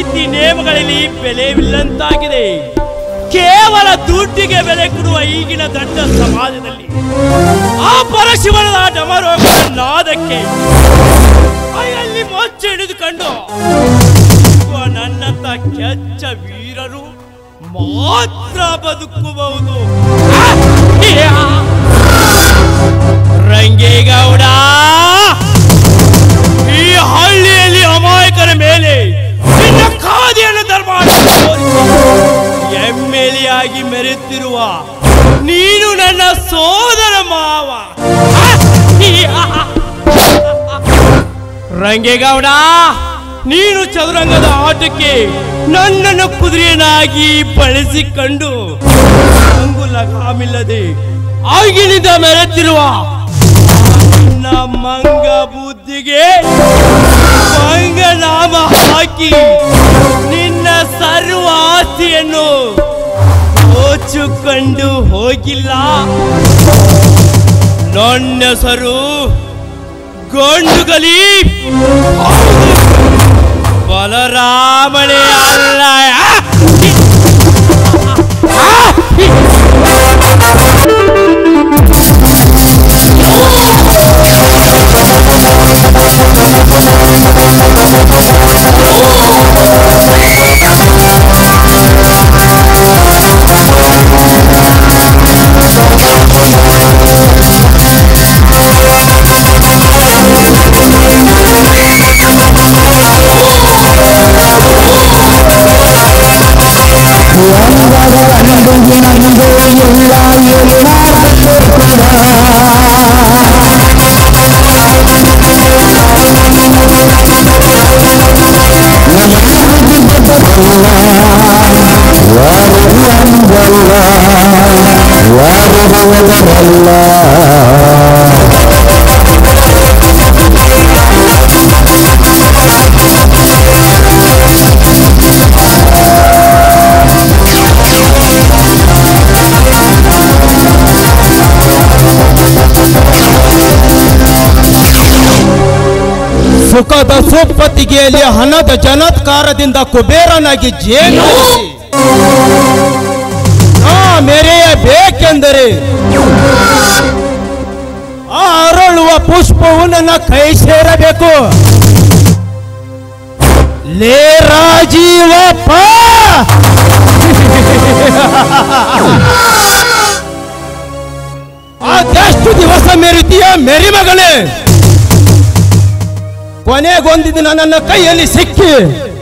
ನೀತಿ ನಿಯಮಗಳಲ್ಲಿ ಬೆಲೆವಿಲ್ಲಂತಾಗಿದೆ ಕೇವಲ ದುಡ್ಡಿಗೆ ಬೆಲೆ ಕೊಡುವ ಈಗಿನ ದೊಡ್ಡ ಸಮಾಜದಲ್ಲಿ ಆ ಪರಶಿವನ ಡಮರೋಗ ನಾದಕ್ಕೆ ಅಲ್ಲಿ ಮೊಚ್ಚ ಹಿಡಿದುಕೊಂಡು ಬದುಕುವ ನನ್ನಂತ ಕೆಚ್ಚ ವೀರರು ಮಾತ್ರ ಬದುಕಬಹುದು ಆ! ಯಾ! ರಂಗೇಗೌಡ ಈ ಹಳ್ಳಿಯಲ್ಲಿ ಅಮಾಯಕರ ಮೇಲೆ ನಿನ್ನ ಖಾದಿಯನ್ನು ಧರ್ಮ ಎಮ್ಮೆಲೆ ಆಗಿ ಮೆರೆಯುತ್ತಿರುವ ನೀನು ನನ್ನ ಸೋದರ ಮಾವ ಆ! ಯಾ! ರಂಗೇಗೌಡ ನೀನು ಚದುರಂಗದ ಆಟಕ್ಕೆ ನನ್ನನ್ನು ಕುದುರೆಯನ್ನಾಗಿ ಬಳಸಿಕೊಂಡು ಅಂಗು ಲಗಾಮಿಲ್ಲದೆ ಆಗಿನಿಂದ ಮೆರೆತಿರುವ ನಿನ್ನ ಮಂಗ ಬುದ್ಧಿಗೆ ಮಂಗ ನಾಮ ಹಾಕಿ ನಿನ್ನ ಸರ್ವ ಆಸ್ತಿಯನ್ನು ದೋಚುಕೊಂಡು ಹೋಗಿಲ್ಲ ನನ್ನ ಹೆಸರು ಗೊಂಡುಗಲಿ ಬಲರಾಮನೇ ಅಲ್ಲ ಸುಖದ ಸುಪ್ಪತ್ತಿಗೆಯಲ್ಲಿ ಹಣದ ಜನತ್ಕಾರದಿಂದ ಕುಬೇರನಾಗಿ ಜೇನು ನಾ ಮೆರೆಯಬೇಕೆಂದರೆ ಆ ಅರಳುವ ಪುಷ್ಪವು ನನ್ನ ಕೈ ಸೇರಬೇಕು ಲೇ ರಾಜೀವಪ್ಪ ಅದೆಷ್ಟು ದಿವಸ ಮೆರಿತೀಯ ಮೆರಿಮಗಳೇ ಕೊನೆಗೊಂದು ದಿನ ನನ್ನ ಕೈಯಲ್ಲಿ ಸಿಕ್ಕಿ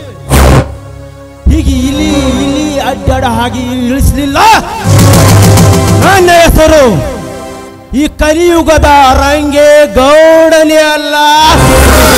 ಹೀಗೆ ಇಲಿ ಇಲಿ ಅಡ್ಡಾಡ ಹಾಗೆ ಇಳಿಸಲಿಲ್ಲ ನನ್ನ ಹೆಸರು ಈ ಕಲಿಯುಗದ ರಂಗೆ ಗೌಡನೇ ಅಲ್ಲ